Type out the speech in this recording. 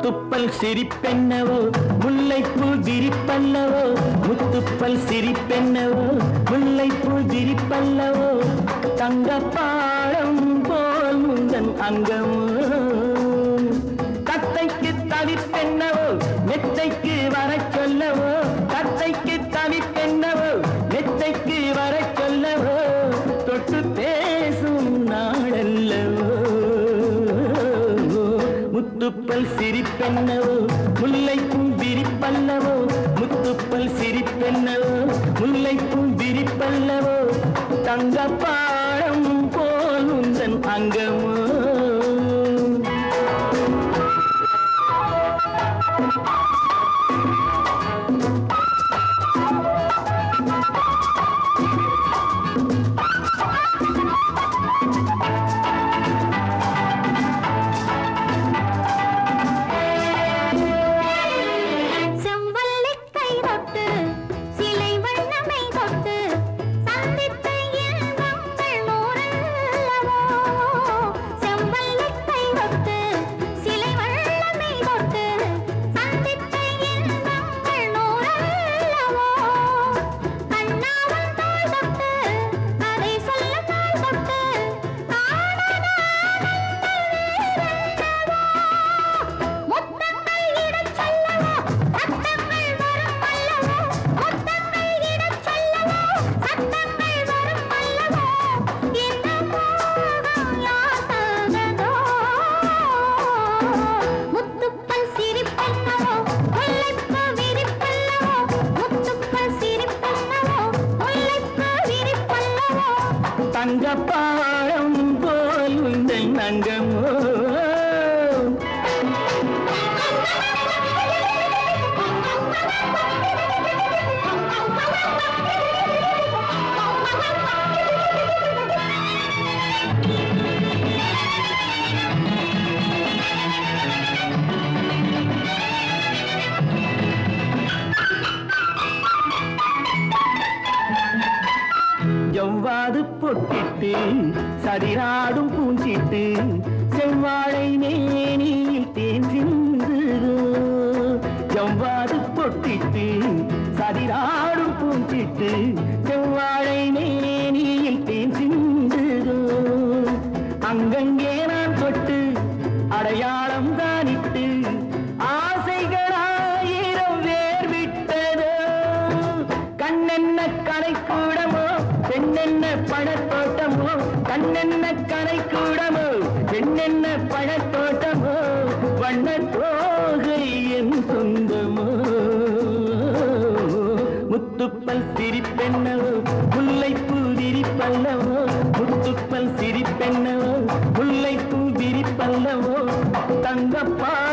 முத்துப்பல் சிரிப்பென்னவோ முல்லைப்பூ விரிப்பல்லவோ முத்துப்பல் சிரிப்பென்னவோ முல்லைப்பூ விரிப்பல்லவோ தங்க பாடம் போல் முந்தன் அங்கமோ தத்தைக்கு தவிப்பென்னவோ மெத்தைக்கு வர சொல்லவோ தத்தைக்கு தவிப்பென்னவோ மெத்தைக்கு வர சொல்லவோ தொட்டு பேசும் நாளல்லவோ முத்துப்பல் சிரிப்பென்னவோ முல்லைக்கும் விரிப்பல்லவோ முத்துப்பல் சிரிப்பென்னவோ முல்லைக்கும் விரிப்பல்லவோ தங்க பாடம் போல் உந்தன் அங்கமோ செவ்வல்லிக் கை தொட்டு, சிலை வண்ணமை தொட்டு, சந்தித்த இன்பங்கள் நூறல்லவோ. செவ்வல்லிக் கை தொட்டு, சிலை வண்ணமை தொட்டு, சந்தித்த இன்பங்கள் நூறல்லவோ. கண்ணாவன் தோள் தொட்டு, அதை சொல்லும் நாள் தொட்டு, காணாத முத்தங்கள் இடச் சொல்லவோ சத்தங்கள் வரும் அல்லவோ முத்தங்கள் இடச் சொல்லவோ சத்தங்கள் வரும் அல்லவோ இந்த மோகம் யார் தந்ததோ முத்துப்பல் சிரிப்பென்னவோ முல்லைப்பூ விரிப்பல்லவோ முத்துப்பல் சிரிப்பென்னவோ முல்லைப்பூ விரிப்பல்லவோ தங்க பாடம் போல் உந்தன் அங்கமோ எவ்வாது பொட்டிட்டு சதிராடும் பூஞ்சிட்டு செவ்வாழை மேனியில் தேன் சிந்துதோ எவ்வாது பொட்டிட்டு சதிராடும் பூஞ்சிட்டு செவ்வாழை மேனியில் தேன் சிந்துதோ அங்கங்கே நான் தொட்டு அடையாளம் தானிட்டு ஆசைகளாயிரம் வேர் விட்டதோ கண்ணென்ன கலை கூடமோ பெண்ணென்ன பழத்தோட்டமோ கண்ணென்ன கலை கூடமோ பெண்ணென்ன பழத்தோட்டமோ வண்ண தோகை என் சொந்தமோ முத்துப்பல் சிரிப்பென்னவோ முல்லைப்பூ விரிப்பல்லவோ முத்துப்பல் சிரிப்பென்னவோ முல்லைப்பூ விரிப்பல்லவோ தங்கப்பா